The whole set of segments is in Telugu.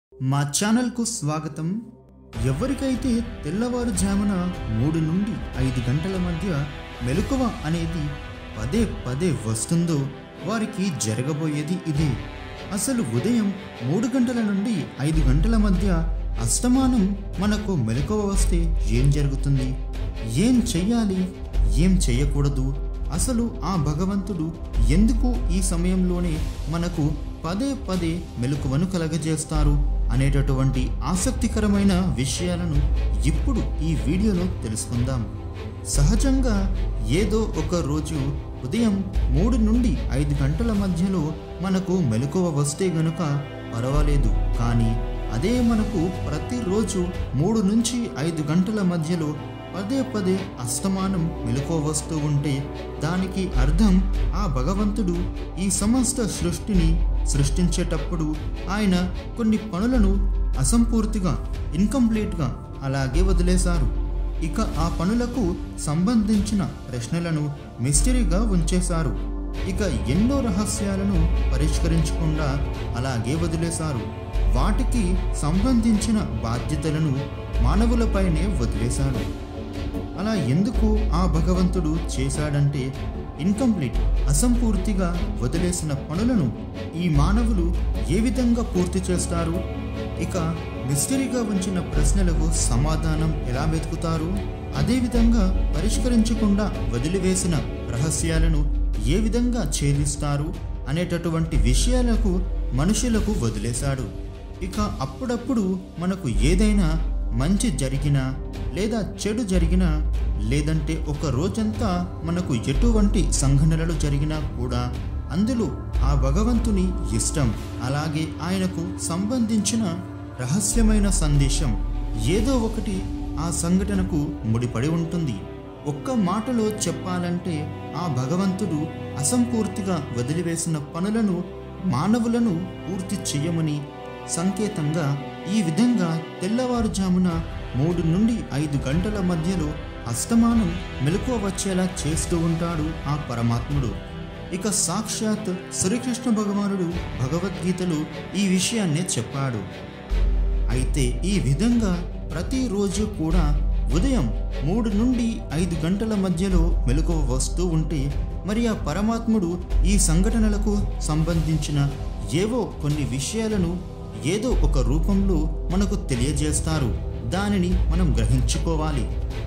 మా ఛానల్కు స్వాగతం ఎవరికైతే తెల్లవారుజామున మూడు నుండి ఐదు గంటల మధ్య మెలకువ అనేది పదే పదే వస్తుందో వారికి జరగబోయేది ఇదే అసలు ఉదయం మూడు గంటల నుండి ఐదు గంటల మధ్య అస్తమానం మనకు మెలకువ వస్తే ఏం జరుగుతుంది ఏం చెయ్యాలి ఏం చెయ్యకూడదు అసలు ఆ భగవంతుడు ఎందుకు ఈ సమయంలోనే మనకు పదే పదే మెలకువను కలగజేస్తారు అనేటటువంటి ఆసక్తికరమైన విషయాలను ఇప్పుడు ఈ వీడియోలో తెలుసుకుందాం సహజంగా ఏదో ఒక రోజు ఉదయం మూడు నుండి ఐదు గంటల మధ్యలో మనకు మెలకువ వస్తే గనుక పర్వాలేదు కానీ అదే మనకు ప్రతిరోజు మూడు నుంచి ఐదు గంటల మధ్యలో పదే పదే అస్తమానం మెలకువ వస్తూ ఉంటే దానికి అర్థం ఆ భగవంతుడు ఈ సమస్త సృష్టిని సృష్టించేటప్పుడు ఆయన కొన్ని పనులను అసంపూర్తిగా ఇన్కంప్లీట్గా అలాగే వదిలేశారు ఇక ఆ పనులకు సంబంధించిన ప్రశ్నలను మిస్టరీగా ఉంచేశారు ఇక ఎన్నో రహస్యాలను పరిష్కరించకుండా అలాగే వదిలేశారు వాటికి సంబంధించిన బాధ్యతలను మానవులపైనే వదిలేశాడు అలా ఎందుకు ఆ భగవంతుడు చేశాడంటే ఇన్కంప్లీట్ అసంపూర్తిగా వదిలేసిన పనులను ఈ మానవులు ఏ విధంగా పూర్తి చేస్తారు ఇక మిస్టరీగా ఉంచిన ప్రశ్నలకు సమాధానం ఎలా వెతుకుతారు అదేవిధంగా పరిష్కరించకుండా వదిలివేసిన రహస్యాలను ఏ విధంగా ఛేదిస్తారు అనేటటువంటి విషయాలకు మనుషులకు వదిలేశాడు ఇక అప్పుడప్పుడు మనకు ఏదైనా మంచి జరిగినా లేదా చెడు జరిగినా లేదంటే ఒక రోజంతా మనకు ఎటువంటి సంఘటనలు జరిగినా కూడా అందులో ఆ భగవంతుని ఇష్టం అలాగే ఆయనకు సంబంధించిన రహస్యమైన సందేశం ఏదో ఒకటి ఆ సంఘటనకు ముడిపడి ఉంటుంది ఒక్క మాటలో చెప్పాలంటే ఆ భగవంతుడు అసంపూర్తిగా వదిలివేసిన పనులను మానవులను పూర్తి చేయమని సంకేతంగా ఈ విధంగా తెల్లవారుజామున మూడు నుండి ఐదు గంటల మధ్యలో అస్తమానం మెలకువ వచ్చేలా చేస్తూ ఉంటాడు ఆ పరమాత్ముడు ఇక సాక్షాత్ శ్రీకృష్ణ భగవానుడు భగవద్గీతలో ఈ విషయాన్నే చెప్పాడు అయితే ఈ విధంగా ప్రతిరోజు కూడా ఉదయం మూడు నుండి ఐదు గంటల మధ్యలో మెలకువ వస్తూ ఉంటే మరి ఆ పరమాత్ముడు ఈ సంఘటనలకు సంబంధించిన ఏవో కొన్ని విషయాలను ఏదో ఒక రూపంలో మనకు తెలియజేస్తారు దానిని మనం గ్రహించుకోవాలి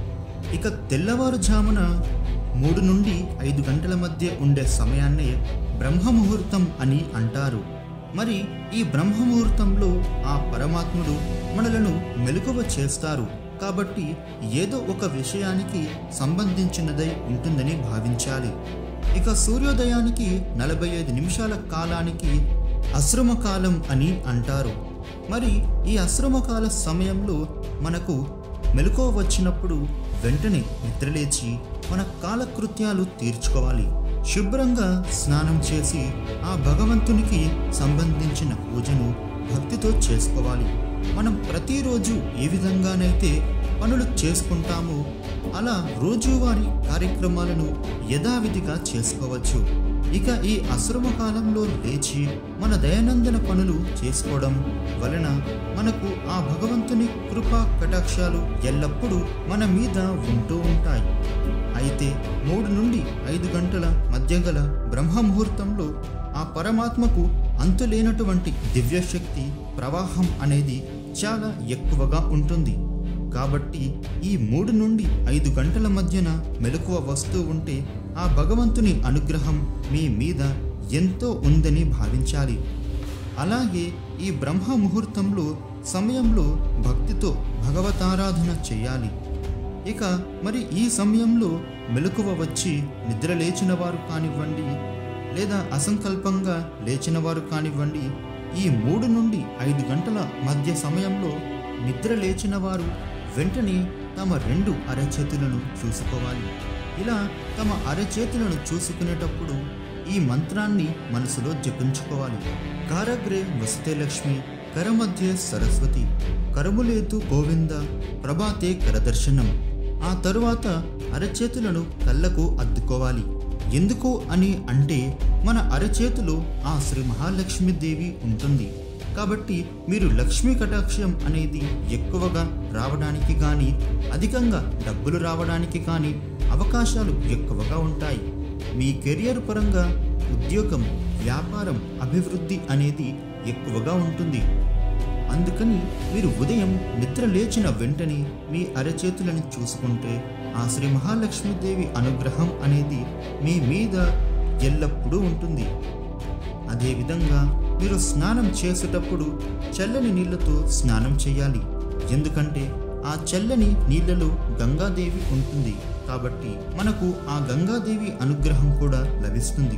ఇక తెల్లవారుజామున మూడు నుండి ఐదు గంటల మధ్య ఉండే సమయాన్నే బ్రహ్మముహూర్తం అని అంటారు మరి ఈ బ్రహ్మముహూర్తంలో ఆ పరమాత్ముడు మనలను మెలకువ చేస్తారు కాబట్టి ఏదో ఒక విషయానికి సంబంధించినదై ఉంటుందని భావించాలి ఇక సూర్యోదయానికి నలభై ఐదు నిమిషాల కాలానికి అశ్రమకాలం అని అంటారు మరి ఈ అశ్రమకాల సమయంలో మనకు మెలకువ వచ్చినప్పుడు వెంటనే నిద్రలేచి మన కాలకృత్యాలు తీర్చుకోవాలి శుభ్రంగా స్నానం చేసి ఆ భగవంతునికి సంబంధించిన పూజను భక్తితో చేసుకోవాలి మనం ప్రతిరోజు ఏ విధంగానైతే పనులు చేసుకుంటామో అలా రోజువారీ కార్యక్రమాలను యథావిధిగా చేసుకోవచ్చు ఇక ఈ అశ్రమ కాలంలో లేచి మన దైనందిన పనులు చేసుకోవడం వలన మనకు ఆ భగవంతుని కృపా కటాక్షాలు ఎల్లప్పుడూ మన మీద ఉంటూ ఉంటాయి అయితే మూడు నుండి ఐదు గంటల మధ్య గల బ్రహ్మముహూర్తంలో ఆ పరమాత్మకు అంతులేనటువంటి దివ్యశక్తి ప్రవాహం అనేది చాలా ఎక్కువగా ఉంటుంది కాబట్టి ఈ మూడు నుండి ఐదు గంటల మధ్యన మెలకువ వస్తూ ఉంటే ఆ భగవంతుని అనుగ్రహం మీ మీద ఎంతో ఉందని భావించాలి అలాగే ఈ బ్రహ్మ ముహూర్తంలో సమయంలో భక్తితో భగవతారాధన చేయాలి ఇక మరి ఈ సమయంలో మెలకువ వచ్చి నిద్ర లేచిన వారు కానివ్వండి లేదా అసంకల్పంగా లేచిన వారు కానివ్వండి ఈ మూడు నుండి ఐదు గంటల మధ్య సమయంలో నిద్ర లేచిన వారు వెంటనే తమ రెండు అరచేతులను చూసుకోవాలి ఇలా తమ అరచేతులను చూసుకునేటప్పుడు ఈ మంత్రాన్ని మనసులో జపించుకోవాలి కారగ్రే వసతే లక్ష్మి కరమధ్య సరస్వతి కరములేతు గోవింద ప్రభాతే కరదర్శనం ఆ తరువాత అరచేతులను కళ్ళకు అద్దుకోవాలి ఎందుకు అని అంటే మన అరచేతిలో ఆ శ్రీ మహాలక్ష్మీదేవి ఉంటుంది కాబట్టి మీరు లక్ష్మీ కటాక్షం అనేది ఎక్కువగా రావడానికి కానీ అధికంగా డబ్బులు రావడానికి కానీ అవకాశాలు ఎక్కువగా ఉంటాయి మీ కెరియర్ పరంగా ఉద్యోగం వ్యాపారం అభివృద్ధి అనేది ఎక్కువగా ఉంటుంది అందుకని మీరు ఉదయం నిద్ర లేచిన వెంటనే మీ అరచేతులను చూసుకుంటే ఆ శ్రీ మహాలక్ష్మీదేవి అనుగ్రహం అనేది మీ మీద ఎల్లప్పుడూ ఉంటుంది అదేవిధంగా మీరు స్నానం చేసేటప్పుడు చల్లని నీళ్లతో స్నానం చేయాలి ఎందుకంటే ఆ చల్లని నీళ్లలో గంగాదేవి ఉంటుంది కాబట్టి మనకు ఆ గంగాదేవి అనుగ్రహం కూడా లభిస్తుంది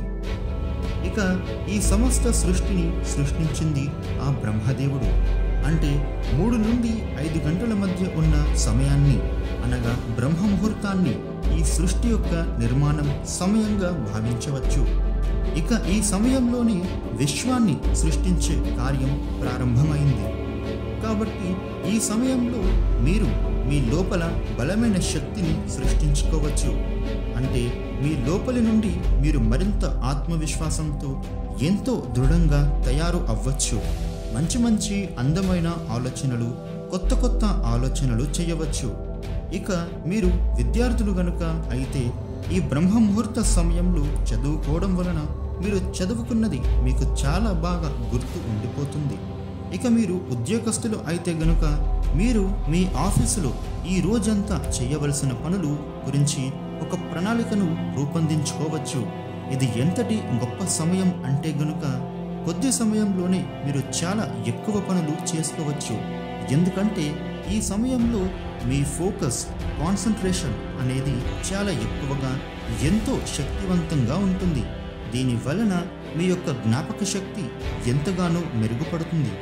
ఇక ఈ సమస్త సృష్టిని సృష్టించింది ఆ బ్రహ్మదేవుడు అంటే మూడు నుండి ఐదు గంటల మధ్య ఉన్న సమయాన్ని అనగా బ్రహ్మ ముహూర్తాన్ని ఈ సృష్టి యొక్క నిర్మాణం సమయంగా భావించవచ్చు ఇక ఈ సమయంలోనే విశ్వాన్ని సృష్టించే కార్యం ప్రారంభమైంది కాబట్టి ఈ సమయంలో మీరు మీ లోపల బలమైన శక్తిని సృష్టించుకోవచ్చు అంటే మీ లోపలి నుండి మీరు మరింత ఆత్మవిశ్వాసంతో ఎంతో దృఢంగా తయారు అవ్వచ్చు మంచి మంచి అందమైన ఆలోచనలు కొత్త కొత్త ఆలోచనలు చేయవచ్చు ఇక మీరు విద్యార్థులు గనుక అయితే ఈ బ్రహ్మ ముహూర్త సమయంలో చదువుకోవడం వలన మీరు చదువుకున్నది మీకు చాలా బాగా గుర్తు ఉండిపోతుంది ఇక మీరు ఉద్యోగస్తులు అయితే గనుక మీరు మీ ఆఫీసులో ఈ రోజంతా చేయవలసిన పనులు గురించి ఒక ప్రణాళికను రూపొందించుకోవచ్చు ఇది ఎంతటి గొప్ప సమయం అంటే గనుక కొద్ది సమయంలోనే మీరు చాలా ఎక్కువ పనులు చేసుకోవచ్చు ఎందుకంటే ఈ సమయంలో మీ ఫోకస్ కాన్సన్ట్రేషన్ అనేది చాలా ఎక్కువగా ఎంతో శక్తివంతంగా ఉంటుంది దీని వలన మీ యొక్క జ్ఞాపక శక్తి ఎంతగానో మెరుగుపడుతుంది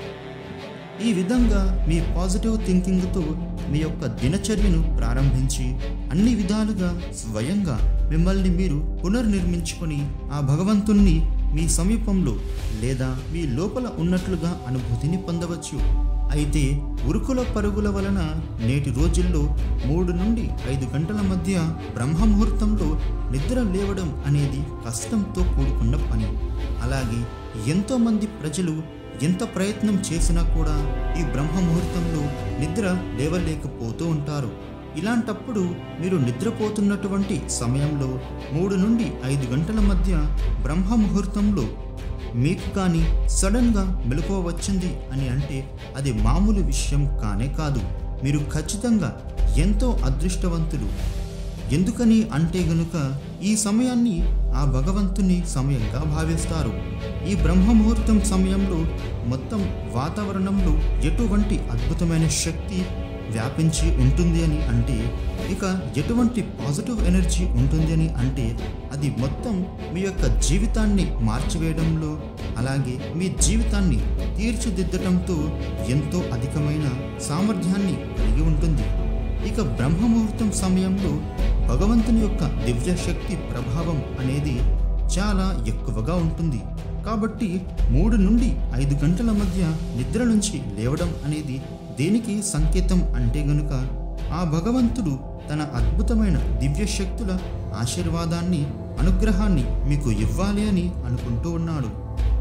ఈ విధంగా మీ పాజిటివ్ థింకింగ్తో మీ యొక్క దినచర్యను ప్రారంభించి అన్ని విధాలుగా స్వయంగా మిమ్మల్ని మీరు పునర్నిర్మించుకొని ఆ భగవంతుణ్ణి మీ సమీపంలో లేదా మీ లోపల ఉన్నట్లుగా అనుభూతిని పొందవచ్చు అయితే ఉరుకుల పరుగుల వలన నేటి రోజుల్లో మూడు నుండి ఐదు గంటల మధ్య బ్రహ్మ ముహూర్తంలో నిద్ర లేవడం అనేది కష్టంతో కూడుకున్న పని అలాగే ఎంతోమంది ప్రజలు ఎంత ప్రయత్నం చేసినా కూడా ఈ బ్రహ్మ ముహూర్తంలో నిద్ర లేవలేకపోతూ ఉంటారు ఇలాంటప్పుడు మీరు నిద్రపోతున్నటువంటి సమయంలో మూడు నుండి ఐదు గంటల మధ్య బ్రహ్మ ముహూర్తంలో మీకు కానీ సడన్గా మెలకువ వచ్చింది అని అంటే అది మామూలు విషయం కానే కాదు మీరు ఖచ్చితంగా ఎంతో అదృష్టవంతులు ఎందుకని అంటే గనుక ఈ సమయాన్ని ఆ భగవంతుని సమయంగా భావిస్తారు ఈ బ్రహ్మ ముహూర్తం సమయంలో మొత్తం వాతావరణంలో ఎటువంటి అద్భుతమైన శక్తి వ్యాపించి ఉంటుంది అని అంటే ఇక ఎటువంటి పాజిటివ్ ఎనర్జీ ఉంటుంది అని అంటే అది మొత్తం మీ యొక్క జీవితాన్ని మార్చివేయడంలో అలాగే మీ జీవితాన్ని తీర్చిదిద్దటంతో ఎంతో అధికమైన సామర్థ్యాన్ని కలిగి ఉంటుంది ఇక బ్రహ్మ ముహూర్తం సమయంలో భగవంతుని యొక్క దివ్య శక్తి ప్రభావం అనేది చాలా ఎక్కువగా ఉంటుంది కాబట్టి మూడు నుండి ఐదు గంటల మధ్య నిద్ర నుంచి లేవడం అనేది దేనికి సంకేతం అంటే గనుక ఆ భగవంతుడు తన అద్భుతమైన దివ్య శక్తుల ఆశీర్వాదాన్ని అనుగ్రహాన్ని మీకు ఇవ్వాలి అని అనుకుంటూ ఉన్నాడు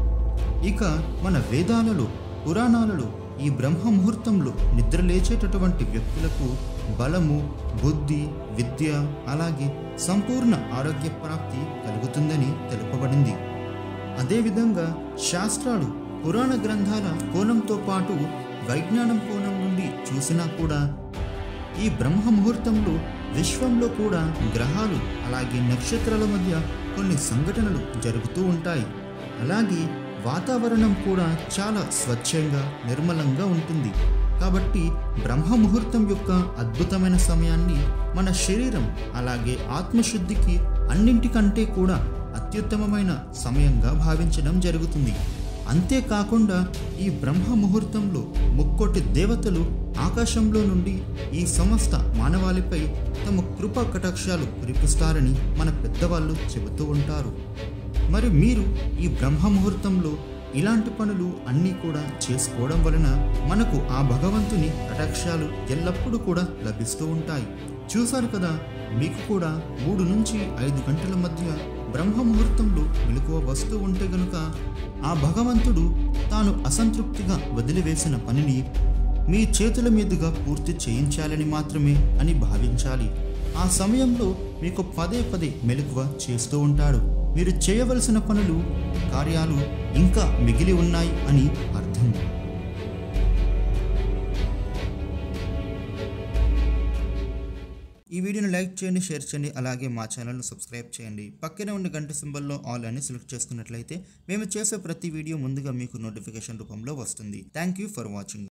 ఇక మన వేదాలలో పురాణాలలో ఈ బ్రహ్మ ముహూర్తంలో నిద్ర లేచేటటువంటి వ్యక్తులకు బలము బుద్ధి విద్య అలాగే సంపూర్ణ ఆరోగ్య ప్రాప్తి కలుగుతుందని తెలుపబడింది అదేవిధంగా శాస్త్రాలు పురాణ గ్రంథాల కోణంతో పాటు వైజ్ఞానం కోణం నుండి చూసినా కూడా ఈ బ్రహ్మ ముహూర్తంలో విశ్వంలో కూడా గ్రహాలు అలాగే నక్షత్రాల మధ్య కొన్ని సంఘటనలు జరుగుతూ ఉంటాయి అలాగే వాతావరణం కూడా చాలా స్వచ్ఛంగా నిర్మలంగా ఉంటుంది కాబట్టి బ్రహ్మ ముహూర్తం యొక్క అద్భుతమైన సమయాన్ని మన శరీరం అలాగే ఆత్మశుద్ధికి అన్నింటికంటే కూడా అత్యుత్తమమైన సమయంగా భావించడం జరుగుతుంది అంతేకాకుండా ఈ బ్రహ్మ ముహూర్తంలో ముక్కోటి దేవతలు ఆకాశంలో నుండి ఈ సమస్త మానవాళిపై తమ కృపా కటాక్షాలు కురిపిస్తారని మన పెద్దవాళ్ళు చెబుతూ ఉంటారు మరి మీరు ఈ బ్రహ్మ ముహూర్తంలో ఇలాంటి పనులు అన్నీ కూడా చేసుకోవడం వలన మనకు ఆ భగవంతుని కటాక్షాలు ఎల్లప్పుడూ కూడా లభిస్తూ ఉంటాయి చూశారు కదా మీకు కూడా మూడు నుంచి ఐదు గంటల మధ్య బ్రహ్మ ముహూర్తంలో మెలకువ వస్తూ ఉంటే గనుక ఆ భగవంతుడు తాను అసంతృప్తిగా వదిలివేసిన పనిని మీ చేతుల మీదుగా పూర్తి చేయించాలని మాత్రమే అని భావించాలి ఆ సమయంలో మీకు పదే పదే మెలకువ చేస్తూ ఉంటాడు మీరు చేయవలసిన పనులు కార్యాలు ఇంకా మిగిలి ఉన్నాయి అని అర్థం ఈ వీడియోని లైక్ చేయండి షేర్ చేయండి అలాగే మా ఛానల్ను సబ్స్క్రైబ్ చేయండి పక్కనే ఉన్న గంట సింబల్లో ఆల్ అని సెలెక్ట్ చేసుకున్నట్లయితే మేము చేసే ప్రతి వీడియో ముందుగా మీకు నోటిఫికేషన్ రూపంలో వస్తుంది థ్యాంక్ యూ ఫర్ వాచింగ్